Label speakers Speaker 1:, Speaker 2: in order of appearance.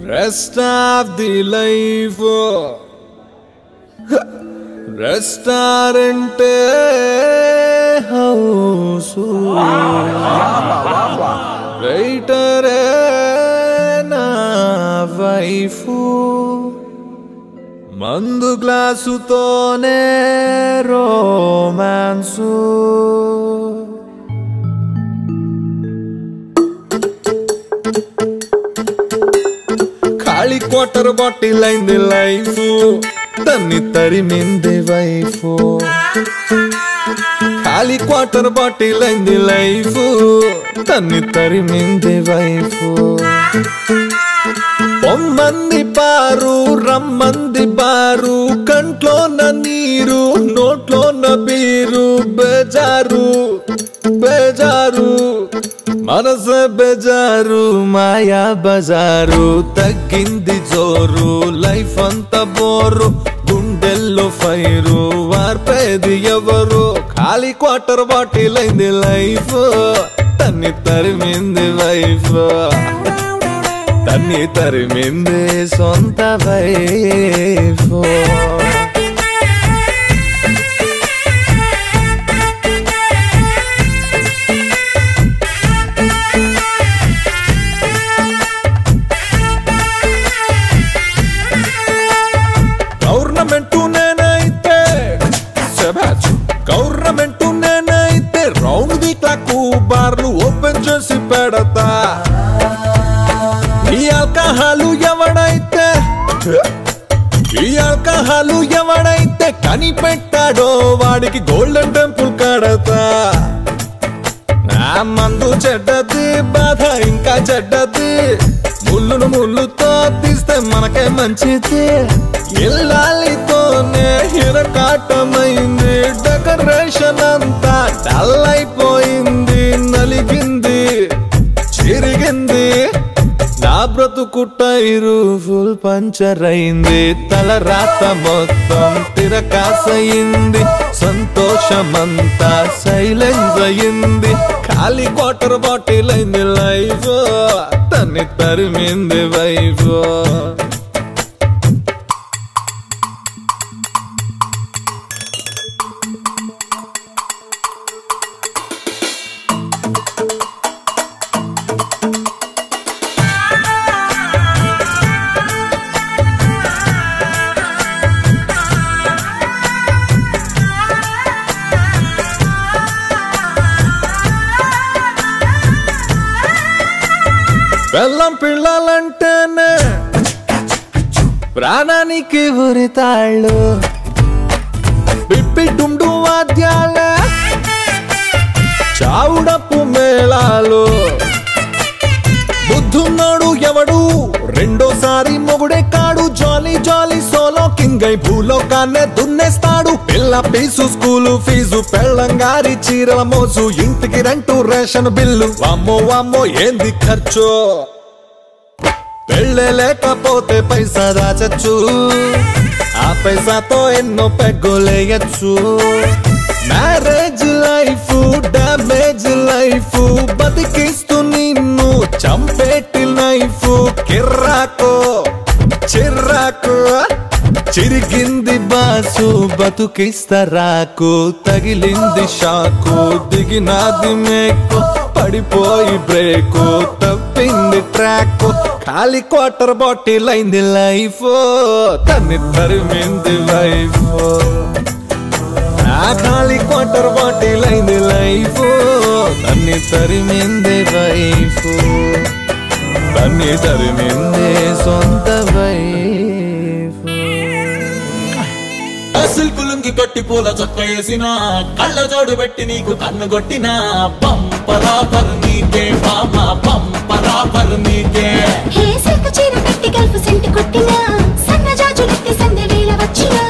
Speaker 1: Rest of the life restaurant house రైటరే నా wife మందు గ్లాసుతోనే రోమాన్సు ఖాళీ క్వార్టర్ బాటిల్ అయింది లైఫ్ తన్ని తరిమింది వైఫ్ ఖాళీ క్వార్టర్ బాటిల్ అయింది లైఫ్ తన్ని తరిమింది వైఫ్ పొమ్మంది పారు రమ్మంది బారు కంట్లోన నీరు నోట్లోన బీరు బేజారు బేజారు మనస బేజారు మాయా బజారు తగ్గింది జోరు లైఫ్ అంత బోరు గుండెల్లో ఫైరు వార్పేది ఎవరు ఖాళీ క్వార్టర్ బాటిల్ అయింది లైఫ్ తన్ని తరిమింది వైఫ్ తన్ని తరిమింది సొంత వైఫ్ గవర్నమెంట్ నేనైతే శభాష్ గవర్నమెంట్ నేనైతే రౌండ్ ది క్లాక్ బార్లు ఓపెన్ చేసి పెడతా ఈ ఆల్కహాలు ఎవడైతే ఈ ఆల్కహాలు ఎవడైతే కనిపెట్టాడో వాడికి గోల్డెన్ టెంపుల్ కడతా నా మందు చెడ్డది బాధ ఇంకా చెడ్డది ముళ్ళును ముళ్ళుతో తీస్తే మనకే మంచిది ఇల్లాలితోనే హిరకాటమైంది డెకరేషన్ అంతా డల్ అయిపోయింది నలిగింది చిరిగింది నా బ్రతుకు టైరు ఫుల్ పంచర్ అయింది తల రాత మొత్తం తిరకాసయింది సంతోషమంతా సైలెన్స్ అయింది ఖాళీ క్వార్టర్ బాటిల్ అయింది లైఫ్ తన్ని తరిమింది వైఫ్ బెల్లం పిల్లలంటేనే ప్రాణానికి ఉరితాళ్ళు పిప్పి డుండు వాద్యాలే చావుడపు మేళాలు బుద్ధున్నాడు ఎవడు రెండోసారి మొగుడే కాడు జాలీ జాలీ సోలో కింగ్ అయి భూలోకాన్నే దున్నేస్తాడు పిల్ల పీసు స్కూలు ఫీజు పెళ్ళంగారి చీరల మోసు ఇంటికి రెంటు రేషన్ బిల్లు వామ్మో వామ్మో ఏంది ఖర్చు పెళ్ళే లేకపోతే పైసా దాచచ్చు ఆ పైసాతో ఎన్నో పెగ్గులేయచ్చు మ్యారేజ్ లైఫ్ డామేజ్ లైఫ్ బతికిస్తూ నిన్ను చంపేటి లైఫ్ కిర్రాకో చిర్రాకు చిరిగింది బాసు బతుకిస్తరాకు తగిలింది షాకు దిగినాది మేకు పడిపోయి బ్రేకు తప్పింది ట్రాక్ ఖాళీ క్వార్టర్ బాటిల్ అయింది లైఫ్ తన్ని తరిమింది వైఫ్ నా ఖాళీ క్వార్టర్ బాటిల్ అయింది లైఫ్ తన్ని తరిమింది వైఫ్ తన్ని తరిమింది సొంత వైఫ్
Speaker 2: సిల్కులుంగి కట్టి పూల చొక్క వేసిన కళ్ళ జోడు పెట్టి నీకు కన్ను కొట్టిన పంపరా పర్ నీకే బామ పంపరా పర్ నీకే
Speaker 3: హే సిల్క్ చీర కట్టి గల్ఫ్ సెంట్ కొట్టిన సన్న జాజులెత్తి సందె వేళ వచ్చిన